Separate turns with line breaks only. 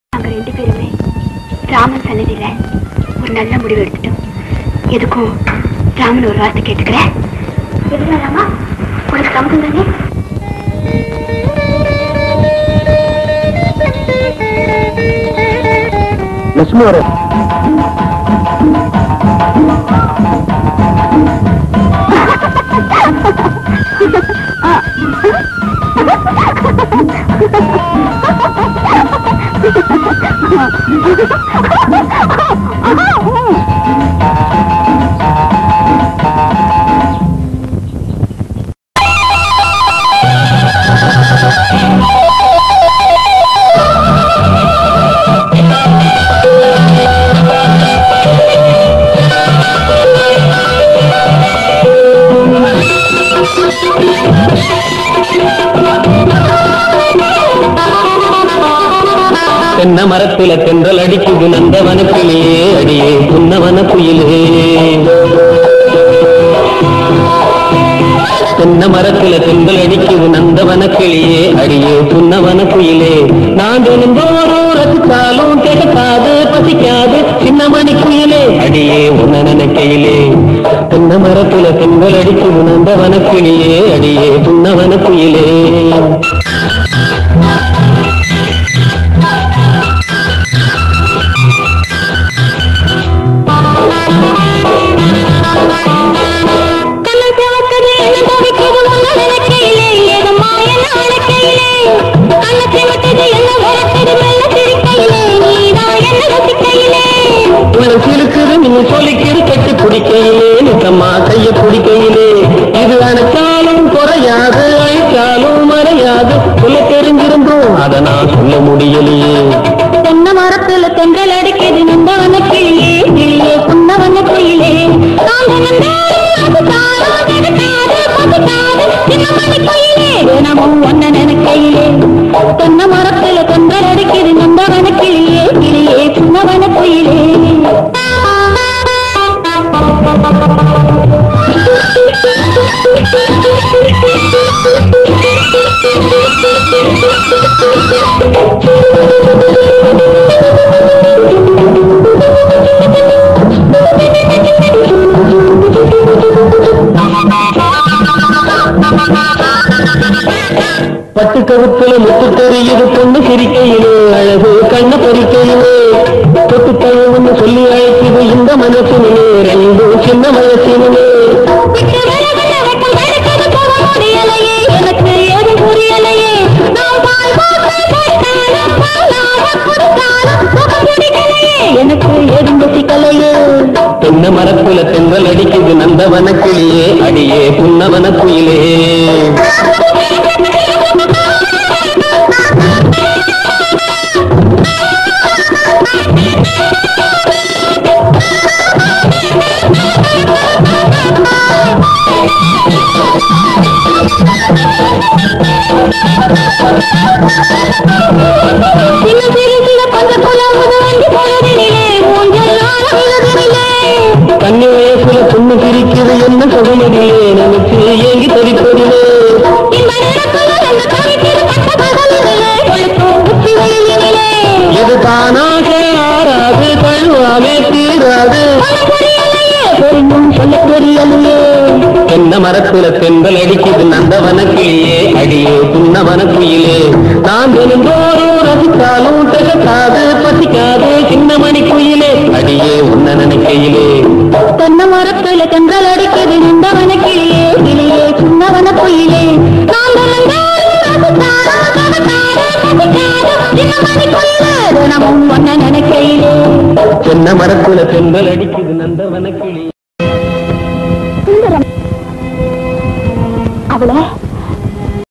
நாங்க ரெண்டு பேருமே ராமன் சன்னதியில ஒரு நல்ல முடிவு எடுத்துட்டோம் எதுக்கும் ராமன் ஒரு வார்த்தை கேட்டுக்கிறேன் எதுனா ராமா உனக்கு சம்மதம் தானே
லட்சுமி வர
தென்ன மரத்துல தென்றல் அடிக்குது நந்தவன கிளியே அடியே புன்னவன குயிலே தென்ன மரத்துல தென்றல் அடிக்குது நந்தவன கிளியே அடியே புன்னவன குயிலே நான் தினந்தோறும் ரசித்தாலும் கேட்காது பசிக்காது சின்னமணி குயிலே அடியே உன்ன நினைக்கையிலே தென்ன மரத்துல தென்றல் அடிக்குது நந்தவன கிளியே அடியே புன்னவன குயிலே
கண்ணன் சிவக்குது என்ன தவிக்குது உன்ன நினைக்கையிலே ஏதோ மாய நாளைக்கையிலே கண்ணன் சிவக்குது என்ன உரக்குது மெல்ல சிரிக்கையிலே நீதான் என்ன ரசிக்கையிலே
உனக்கு இருக்குது நீ சொல்லிக்கிறு கட்டி பிடிக்கையிலே நித்தம்மா கைய பிடிக்கையிலே இது அணைச்சாலும் குறையாது அழிச்சாலும் மறையாது சொல்ல தெரிஞ்சிருந்தோம் அதை நான் சொல்ல முடியலையே
தென்னை மரத்துல தென்றல் அடிக்குது நந்தவன கிளியே கிளியே புன்னவன குயிலே நான் தினமும் ஒன்ன நினைக்கையிலே தென்னை மரத்துல தென்றல் அடிக்குது நந்தவன கிளியே கிளியே புன்னவன குயிலே
பட்டு கவுத்துல முத்து தெரியுது பொண்ணு சிரிக்கையிலே அழகு கண்ணு பறிக்கையிலே தொட்டு தழுவுன்னு சொல்லி அழைக்குது இந்த மனசினிலே ரெண்டும் சின்ன வயசினிலே
விட்டு விலகுன வெட்கம் தடுக்குது போக முடியலையே எனக்கு ஏதும் புரியலையே நான் பால் போட்டு போட்டாலும் பாலாக கொடுத்தாலும் முகம் பிடிக்கலையே எனக்கு ஏதும் ருசிக்கலையே
தென்ன மரத்துல தென்றல் அடிக்குது நந்தவன கிளியே அடியே புன்னவன குயிலே
சின்ன சிறு சில பஞ்ச குழம்புது வண்டி பொழுதினிலே மூஞ்சல் ஆழம் இழுதினிலே
கண்ணி வயசுல பொண்ணு சிரிக்குது என்ன சுகமதிலே நினைச்சு ஏங்கி தவிப்பதிலே
இந்த நேரத்துல என்ன தவிக்கிற பட்ட பகலினிலே கொளுத்தும் உச்சி வெயிலினிலே
இது தானாக ஆறாது தழுவாமே தீராது
சொல்ல புரியலையே தெரியும் சொல்ல தெரியலையே
தென்ன மரத்துல தென்றல் அடிக்குது நந்தவன கிளியே அடியே புன்னவன குயிலே நான் தினந்தோறும் ரசித்தாலும் தகத்தாது பசிக்காது சின்னமணி குயிலே அடியே உன்ன நினைக்கையிலே
தென்னை மரத்துல தென்றல் அடிக்குது நின்றவன கிளியே கிளியே சின்னவன குயிலே நான் தினமும் ஒன்ன நினைக்கையிலே
தென்ன மரத்துல தென்றல் அடிக்குது நந்தவன கிளி
அவளை